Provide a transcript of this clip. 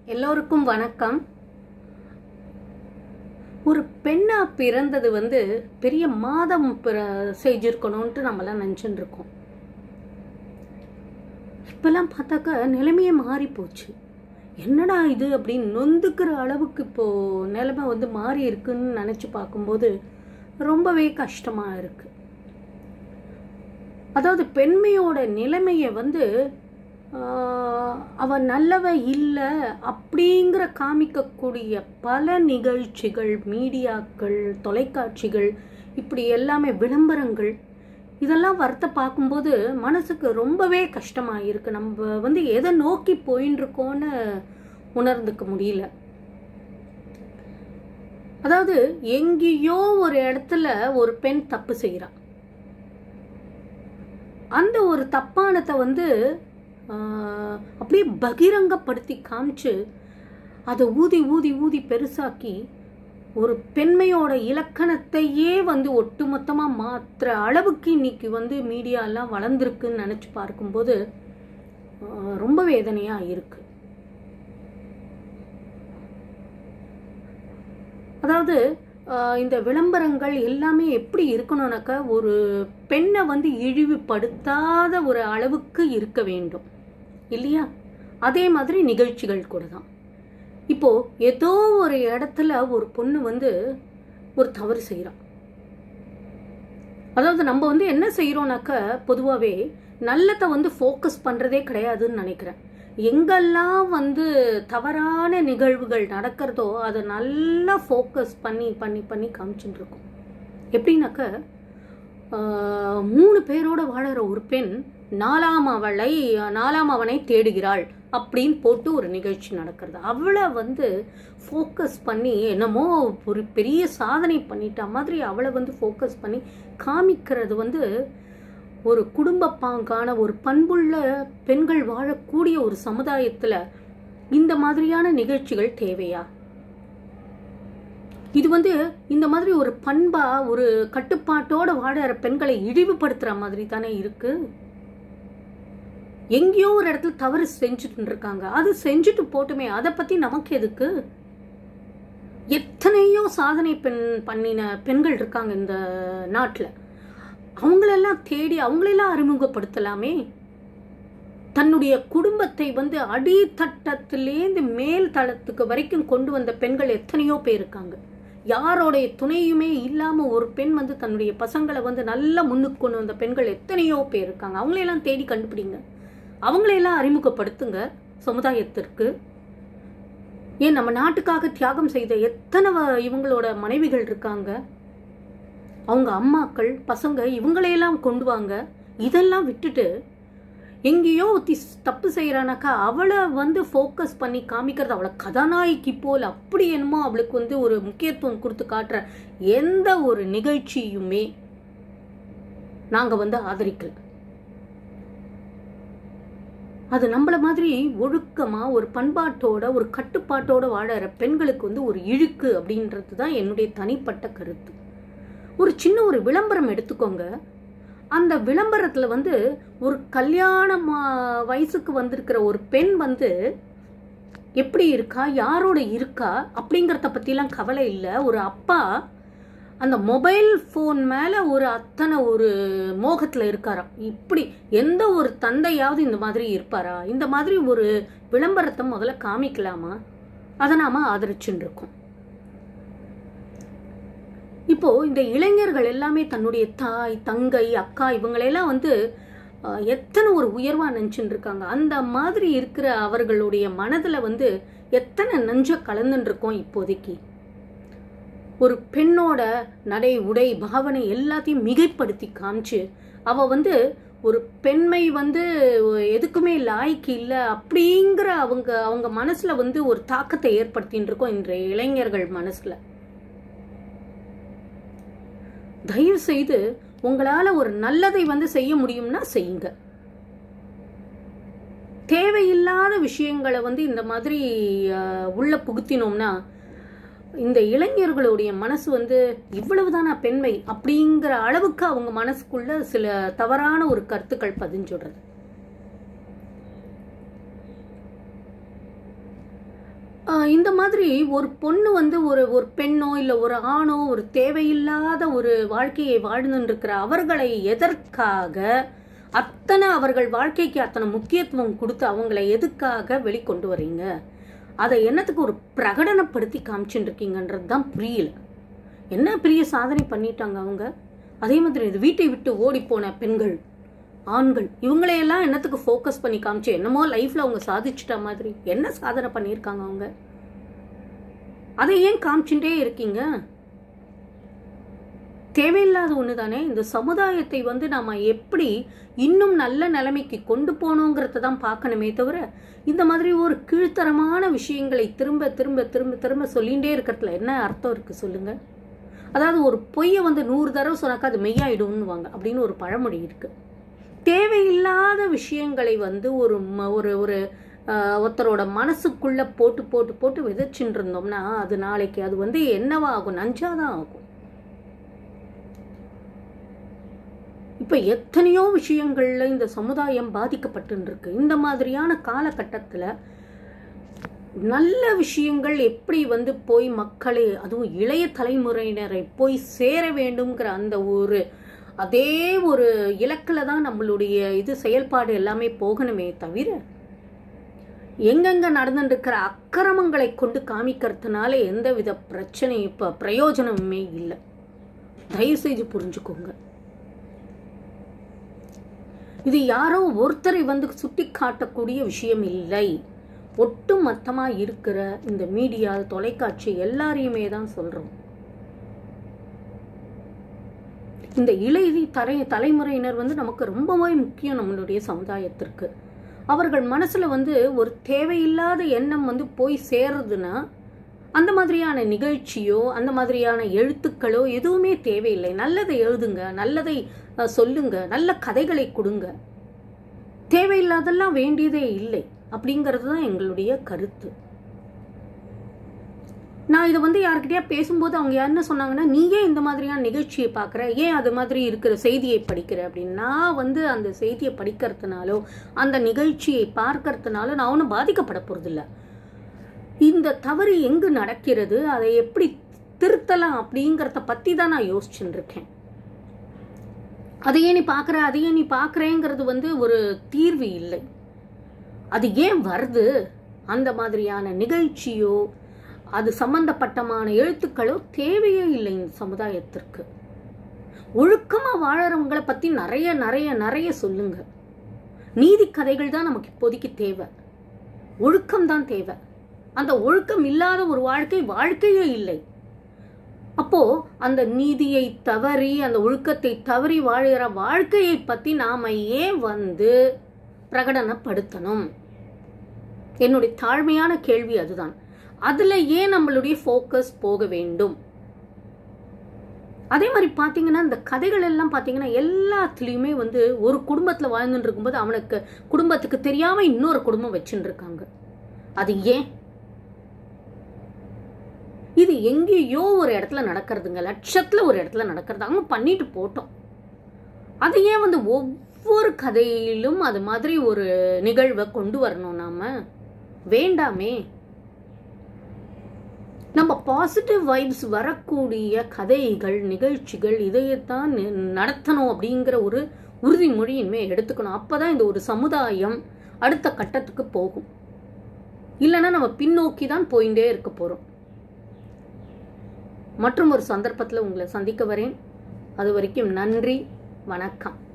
எல்லோருக்கும் வணக்கம் ஒரு பெண்ணா பிறந்தது வந்து பெரிய மாதம் பிற செஞ்சிருக்கணும்ன்ட்டு நம்மலாம் நினச்சிட்டு இருக்கோம் இப்பெல்லாம் பார்த்தாக்கா நிலைமையே மாறி போச்சு என்னடா இது அப்படின்னு நொந்துக்கிற அளவுக்கு இப்போ நிலைமை வந்து மாறி இருக்குன்னு நினச்சி பார்க்கும்போது ரொம்பவே கஷ்டமாக இருக்கு அதாவது பெண்மையோட நிலைமையை வந்து ஆஹ், அவ நல்லவ இல்லை அப்படிங்கிற காமிக்கக்கூடிய பல நிகழ்ச்சிகள் மீடியாக்கள் தொலைக்காட்சிகள் இப்படி எல்லாமே விளம்பரங்கள் இதெல்லாம் வரத்த பார்க்கும்போது மனசுக்கு ரொம்பவே கஷ்டமாக இருக்கு நம்ம வந்து எதை நோக்கி போயின்னு இருக்கோன்னு உணர்ந்துக்க முடியல அதாவது எங்கேயோ ஒரு இடத்துல ஒரு பெண் தப்பு செய்கிறா அந்த ஒரு தப்பானத்தை வந்து ஆஹ், அப்படியே பகிரங்கப்படுத்தி காமிச்சு அதை ஊதி ஊதி ஊதி பெருசாக்கி ஒரு பெண்மையோட இலக்கணத்தையே வந்து ஒட்டுமொத்தமாக மாற்றுற அளவுக்கு இன்னைக்கு வந்து மீடியாலாம் வளர்ந்துருக்குன்னு நினச்சி பார்க்கும்போது ஆஹ், ரொம்ப வேதனையாக இருக்கு அதாவது ஆஹ், இந்த விளம்பரங்கள் எல்லாமே எப்படி இருக்கணும்னாக்கா ஒரு பெண்ணை வந்து இழிவுபடுத்தாத ஒரு அளவுக்கு இருக்க வேண்டும் இல்லையா அதே மாதிரி நிகழ்ச்சிகள் கூட தான் இப்போ ஏதோ ஒரு இடத்துல ஒரு பொண்ணு வந்து ஒரு தவறு செய்கிறான் அதாவது நம்ம வந்து என்ன செய்கிறோம்னாக்க பொதுவாகவே நல்லதை வந்து ஃபோக்கஸ் பண்ணுறதே கிடையாதுன்னு நினைக்கிறேன் எங்கெல்லாம் வந்து தவறான நிகழ்வுகள் நடக்கிறதோ அதை நல்லா ஃபோக்கஸ் பண்ணி பண்ணி பண்ணி காமிச்சுட்டு இருக்கோம் எப்படின்னாக்க ஆஹ், மூணு பேரோட வாழற ஒரு பெண் நாலாம் அவளை நாலாம் அவனை தேடுகிறாள் அப்படின்னு போட்டு ஒரு நிகழ்ச்சி நடக்கிறது அவளை வந்து ஃபோக்கஸ் பண்ணி என்னமோ ஒரு பெரிய சாதனை பண்ணிட்ட மாதிரி அவளை வந்து ஃபோக்கஸ் பண்ணி காமிக்கிறது வந்து ஒரு குடும்ப பாங்கான ஒரு பண்புள்ள பெண்கள் வாழக்கூடிய ஒரு சமுதாயத்தில் இந்த மாதிரியான நிகழ்ச்சிகள் தேவையா இது வந்து இந்த மாதிரி ஒரு பண்பா ஒரு கட்டுப்பாட்டோட வாழற பெண்களை இழிவுபடுத்துற மாதிரி தானே இருக்கு எங்கேயோ ஒரு இடத்துல தவறு செஞ்சுட்டு இருக்காங்க அது செஞ்சுட்டு போட்டுமே அதை பத்தி நமக்கு எதுக்கு எத்தனையோ சாதனை பெண் பண்ணின பெண்கள் இருக்காங்க இந்த நாட்டில் அவங்களெல்லாம் தேடி அவங்களெல்லாம் அறிமுகப்படுத்தலாமே தன்னுடைய குடும்பத்தை வந்து அடித்தட்டத்திலேருந்து மேல் தளத்துக்கு வரைக்கும் கொண்டு வந்த பெண்கள் எத்தனையோ பேர் இருக்காங்க யாரோடைய துணையுமே இல்லாம ஒரு பெண் வந்து தன்னுடைய பசங்களை வந்து நல்லா முன்னுக்கு கொண்டு வந்த பெண்கள் எத்தனையோ பேர் இருக்காங்க அவங்களையெல்லாம் தேடி கண்டுபிடிங்க அவங்களையெல்லாம் அறிமுகப்படுத்துங்க சமுதாயத்திற்கு ஏன் நம்ம நாட்டுக்காக தியாகம் செய்த எத்தனை வ- இவங்களோட மனைவிகள் இருக்காங்க அவங்க அம்மாக்கள் பசங்க இவங்களையெல்லாம் கொண்டு வாங்க இதெல்லாம் விட்டுட்டு எங்கேயோ ஒருத்தி தப்பு செய்கிறானாக்கா அவளை வந்து ஃபோக்கஸ் பண்ணி காமிக்கிறது அவளை கதாநாயகி போல் அப்படி என்னமோ அவளுக்கு வந்து ஒரு முக்கியத்துவம் கொடுத்து காட்டுற எந்த ஒரு நிகழ்ச்சியுமே நாங்கள் வந்து ஆதரிக்கல அது நம்மள மாதிரி ஒழுக்கமா ஒரு பண்பாட்டோட ஒரு கட்டுப்பாட்டோட வாழற பெண்களுக்கு வந்து ஒரு இழுக்கு அப்படின்றது தான் என்னுடைய தனிப்பட்ட கருத்து ஒரு சின்ன ஒரு விளம்பரம் எடுத்துக்கோங்க அந்த விளம்பரத்தில் வந்து ஒரு கல்யாண மா- வயசுக்கு வந்திருக்கிற ஒரு பெண் வந்து எப்படி இருக்கா யாரோட இருக்கா அப்படிங்கிறத பற்றிலாம் கவலை இல்லை ஒரு அப்பா அந்த மொபைல் ஃபோன் மேலே ஒரு அத்தனை ஒரு மோகத்தில் இருக்காராம் இப்படி எந்த ஒரு தந்தையாவது இந்த மாதிரி இருப்பாரா இந்த மாதிரி ஒரு விளம்பரத்தை முதல்ல காமிக்கலாமா அதை நாம் ஆதரிச்சுன்னு இருக்கோம் இப்போ இந்த இளைஞர்கள் எல்லாமே தன்னுடைய தாய் தங்கை அக்கா இவங்களெல்லாம் வந்து அஹ், எத்தனை ஒரு உயர்வா நினச்சின்னு இருக்காங்க அந்த மாதிரி இருக்கிற அவர்களுடைய மனதுல வந்து எத்தனை நெஞ்ச கலந்துன்னு இருக்கோம் இப்போதைக்கு ஒரு பெண்ணோட நடை உடை பாவனை எல்லாத்தையும் மிகைப்படுத்தி காமிச்சு அவ வந்து ஒரு பெண்மை வந்து எதுக்குமே லாய்க்கு இல்லை அப்படிங்கிற அவங்க அவங்க மனசுல வந்து ஒரு தாக்கத்தை ஏற்படுத்தின்னு இருக்கோம் இன்றைய இளைஞர்கள் மனசுல தயவு செய்து உங்களால ஒரு நல்லதை வந்து செய்ய முடியும்னா செய்யுங்க தேவையில்லாத விஷயங்களை வந்து இந்த மாதிரி அஹ், உள்ள புகுத்தினோம்னா இந்த இளைஞர்களுடைய மனசு வந்து இவ்வளவுதானா பெண்மை அப்படிங்கிற அளவுக்கு அவங்க மனசுக்குள்ள சில தவறான ஒரு கருத்துக்கள் பதிஞ்சுடுறது ஆஹ் இந்த மாதிரி ஒரு பொண்ணு வந்து ஒரு ஒரு பெண்ணோ இல்லை ஒரு ஆணோ ஒரு தேவையில்லாத ஒரு வாழ்க்கையை வாழ்ந்துட்டு இருக்கிற அவர்களை எதற்காக அத்தனை அவர்கள் வாழ்க்கைக்கு அத்தனை முக்கியத்துவம் கொடுத்து அவங்கள எதுக்காக வெளிக்கொண்டு வர்றீங்க அதை என்னத்துக்கு ஒரு பிரகடனப்படுத்தி காமிச்சுட்டு இருக்கீங்கன்றது தான் புரியல என்ன பெரிய சாதனை பண்ணிட்டாங்க அவங்க அதே மாதிரி இது வீட்டை விட்டு ஓடி போன பெண்கள் ஆண்கள் இவங்களையெல்லாம் என்னத்துக்கு ஃபோக்கஸ் பண்ணி காமிச்சு என்னமோ லைஃப்ல அவங்க சாதிச்சிட்ட மாதிரி என்ன சாதனை பண்ணியிருக்காங்க அவங்க அதை ஏன் காமிச்சுட்டே இருக்கீங்க தேவையில்லாத ஒன்று தானே இந்த சமுதாயத்தை வந்து நாம எப்படி இன்னும் நல்ல நிலைமைக்கு கொண்டு போகணுங்கிறத தான் பார்க்கணுமே தவிர இந்த மாதிரி ஒரு கீழ்த்தரமான விஷயங்களை திரும்ப திரும்ப திரும்ப திரும்ப சொல்லிகிட்டே இருக்கிறதுல என்ன அர்த்தம் இருக்கு சொல்லுங்க அதாவது ஒரு பொய்யை வந்து நூறு தடவை சொன்னாக்கா அது மெய்யாயிடும்னுவாங்க அப்படின்னு ஒரு பழமொழி இருக்கு தேவையில்லாத விஷயங்களை வந்து ஒரு ம- ஒரு ஒரு ஆஹ், ஒருத்தரோட மனசுக்குள்ள போட்டு போட்டு போட்டு விதைச்சுட்டு இருந்தோம்னா அது நாளைக்கு அது வந்து என்னவா ஆகும் நஞ்சாதான் ஆகும் இப்ப எத்தனையோ விஷயங்கள்ல இந்த சமுதாயம் பாதிக்கப்பட்டு இருக்கு இந்த மாதிரியான காலகட்டத்துல நல்ல விஷயங்கள் எப்படி வந்து போய் மக்களை அதுவும் இளைய தலைமுறையினரை போய் சேர வேண்டும்ங்கிற அந்த ஒரு அதே ஒரு இலக்கில் தான் நம்மளுடைய இது செயல்பாடு எல்லாமே போகணுமே தவிர எங்கெங்க நடந்துட்டு இருக்கிற அக்கிரமங்களை கொண்டு காமிக்கிறதுனால எந்தவித பிரச்சனை இப்போ பிரயோஜனமுமே இல்லை தயவு செய்து புரிஞ்சுக்கோங்க இது யாரோ ஒருத்தரை வந்து சுட்டி காட்டக்கூடிய விஷயம் இல்லை ஒட்டு மொத்தமா இருக்கிற இந்த மீடியா தொலைக்காட்சி எல்லாரையுமே தான் சொல்றோம் இந்த இளைய தலை தலைமுறையினர் வந்து நமக்கு ரொம்பவே முக்கியம் நம்மளுடைய சமுதாயத்திற்கு அவர்கள் மனசுல வந்து ஒரு தேவையில்லாத எண்ணம் வந்து போய் சேருதுன்னா அந்த மாதிரியான நிகழ்ச்சியோ அந்த மாதிரியான எழுத்துக்களோ எதுவுமே தேவையில்லை நல்லதை எழுதுங்க நல்லதை அஹ், சொல்லுங்க நல்ல கதைகளை கொடுங்க தேவையில்லாதெல்லாம் வேண்டியதே இல்லை அப்படிங்கிறது தான் எங்களுடைய கருத்து நான் இதை வந்து யார்கிட்டயா பேசும்போது அவங்க என்ன சொன்னாங்கன்னா நீ ஏன் இந்த மாதிரியான நிகழ்ச்சியை பார்க்குற ஏன் அது மாதிரி இருக்கிற செய்தியை படிக்கிற அப்படின்னு நான் வந்து அந்த செய்தியை படிக்கிறதுனாலோ அந்த நிகழ்ச்சியை பார்க்கறதுனால நான் ஒன்றும் பாதிக்கப்பட போகிறதில்ல இந்த தவறு எங்கு நடக்கிறது அதை எப்படி திருத்தலாம் அப்படிங்கிறத பற்றி தான் நான் யோசிச்சுட்டு இருக்கேன் அதையே நீ பார்க்குற அதையே நீ பார்க்குறேங்கிறது வந்து ஒரு தீர்வு இல்லை அது ஏன் வருது அந்த மாதிரியான நிகழ்ச்சியோ அது சம்பந்தப்பட்டமான எழுத்துக்களோ தேவையே இல்லை இந்த சமுதாயத்திற்கு ஒழுக்கமா வாழறவங்களை பத்தி நிறைய நிறைய நிறைய சொல்லுங்க நீதி கதைகள் தான் நமக்கு இப்போதைக்கு தேவை ஒழுக்கம் தான் தேவை அந்த ஒழுக்கம் இல்லாத ஒரு வாழ்க்கை வாழ்க்கையே இல்லை அப்போ அந்த நீதியை தவறி அந்த ஒழுக்கத்தை தவறி வாழுகிற வாழ்க்கையை பத்தி நாம ஏன் வந்து பிரகடனப்படுத்தணும் என்னுடைய தாழ்மையான கேள்வி அதுதான் அதுல ஏன் நம்மளுடைய ஃபோக்கஸ் போக வேண்டும் அதே மாதிரி பாத்தீங்கன்னா இந்த கதைகள் எல்லாம் பாத்தீங்கன்னா எல்லாத்துலயுமே வந்து ஒரு குடும்பத்துல வாழ்ந்துட்டு இருக்கும்போது அவனுக்கு குடும்பத்துக்கு தெரியாம இன்னொரு குடும்பம் வச்சுட்டு இருக்காங்க அது ஏன் இது எங்கேயோ ஒரு இடத்துல நடக்கிறதுங்க லட்சத்துல ஒரு இடத்துல நடக்கிறது அவங்க பண்ணிட்டு போட்டோம் அது ஏன் வந்து ஒவ்வொரு கதையிலும் அது மாதிரி ஒரு நிகழ்வை கொண்டு வரணும் நாம வேண்டாமே நம்ம பாசிட்டிவ் வைப்ஸ் வரக்கூடிய கதைகள் நிகழ்ச்சிகள் இதையத்தான் நி- நடத்தணும் அப்படிங்கிற ஒரு உறுதிமொழியின்மே எடுத்துக்கணும் அப்பதான் இந்த ஒரு சமுதாயம் அடுத்த கட்டத்துக்கு போகும் இல்லைன்னா நம்ம பின்னோக்கி தான் போயிட்டே இருக்க போறோம் மற்றும் ஒரு சந்தர்ப்பத்தில் உங்களை சந்திக்க வரேன் அது வரைக்கும் நன்றி வணக்கம்